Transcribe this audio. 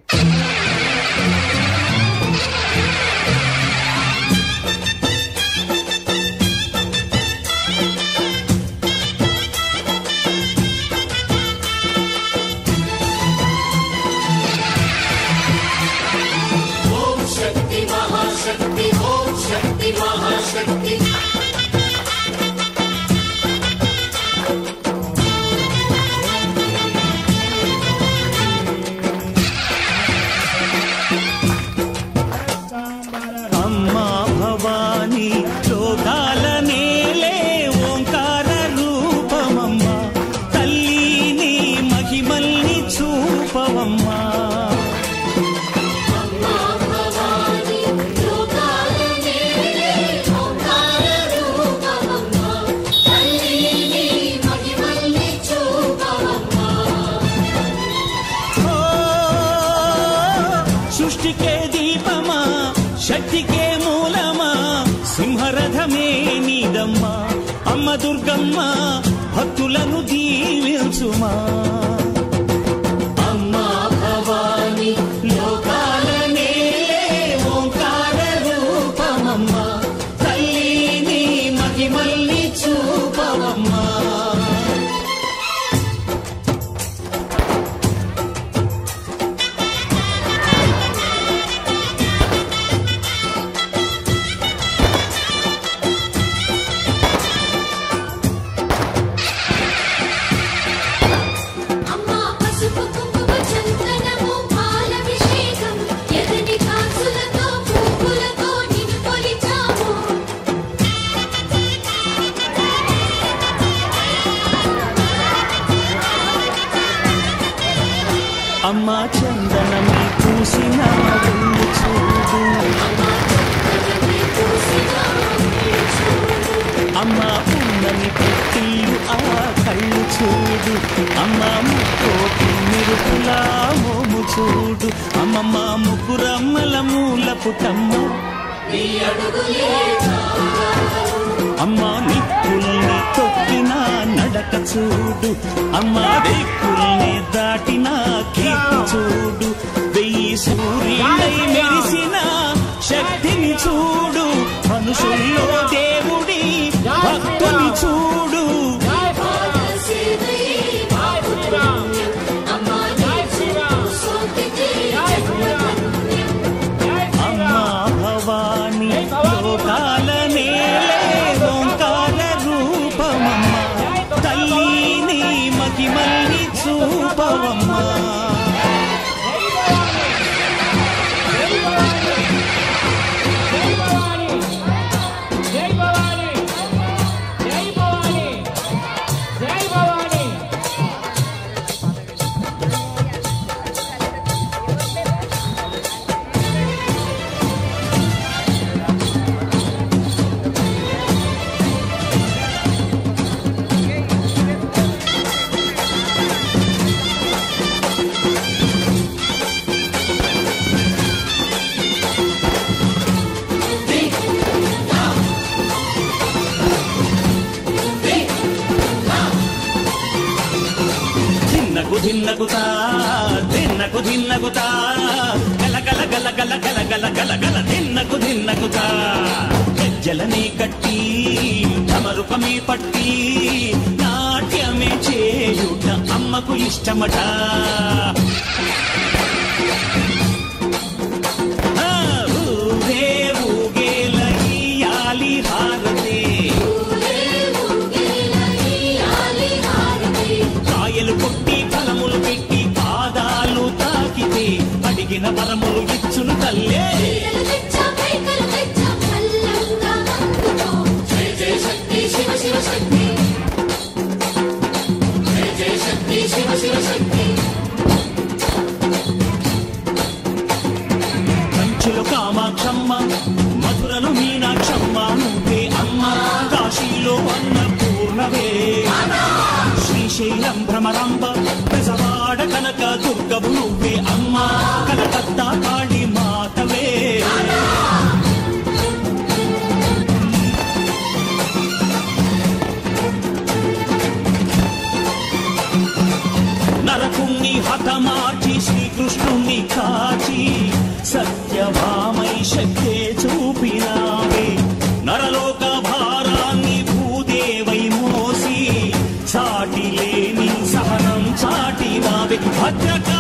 ఓం శక్తి మహాశక్తి ఓం శక్తి మహాశక్తి అమ్మా భవాని లోకాల నేలే ఓంకార రూపమమ్మా తల్లిని మహిమల్ని చూపవమ్మా అమ్మా భవాని లోకాల నేలే ఓంకార రూపమమ్మా తల్లిని మహిమల్ని చూపవమ్మా ఓ, సృష్టికే దీపమా శక్తికే మూలమా సింహరథమే నీదమ్మా అమ్మ దుర్గమ్మ భక్తులను దీవించుమా అమ్మా భవాని లోకాల నేలే ఓంకార రూపమమ్మా తల్లిని మహిమల్ని చూపవమ్మా అమ్మా పసుపు కుంకుమ చందనము పాలభిషేకం ఎదని కాసులతో పువ్వులతో నిన్ను కొలిచాము అమ్మా చందనమి పూసిన వెళ్ళు చూడు అమ్మా పున్నమి పుట్టిల్లు ఆ కళ్ళు చూడు అమ్మా ముక్కోటి మెరుపులా మోము చూడు అమ్మమ్మ ముగ్గురమ్మల మూల పుటమ్మ అమ్మా నిప్పుల్ని తొక్కిన నడక చూడు అమ్మా దిక్కుల్ని దాటిన కీర్తి చూడు వెయ్యి సూర్యులై మెరిసిన శక్తిని చూడు మనుషుల్లో దేవుడి భక్తుని చూడు అమ్మా భవాని లోకాల నేలే ఓంకార రూపమమ్మ తల్లిని మహిమల్ని చూపవమ్మా జై భవాని జై భవాని జై భవాని ధిన్నకు ధిన్నకుతా ధిన్నకు ధిన్నకుతా గల గల గల గల గల గల గల గల ధిన్నకు ధిన్నకుతా గజ్జలనే కట్టి ఢమరుకమే పట్టి నాట్యమే చేయుట అమ్మకు ఇష్టమట ఆ, ఊగే ఊగేల ఇయ్యాలి హారతే కాయలు కొట్టి ఫలములు పెట్టి పాదాలు తాకితే అడిగిన వరములు ఇచ్చును తల్లే కంచులు కామాక్షమ్మ మధురలు మీనాక్షమ్మ నువ్వే అమ్మ కాశీలో అన్నపూర్ణవే శ్రీశైలం భ్రమరంబ పెసవాడ కనక దుర్గవు నువ్వే అమ్మ కలకత్తా కాళీ మాతవే నరకుణ్ణి హతమార్చి శ్రీకృష్ణుణ్ణి కాచి సత్యభామై శక్తే చూపినావే నరలోక భారాన్ని భూదేవై మోసి సాటి లేని సహనం చాటినావే భద్రకా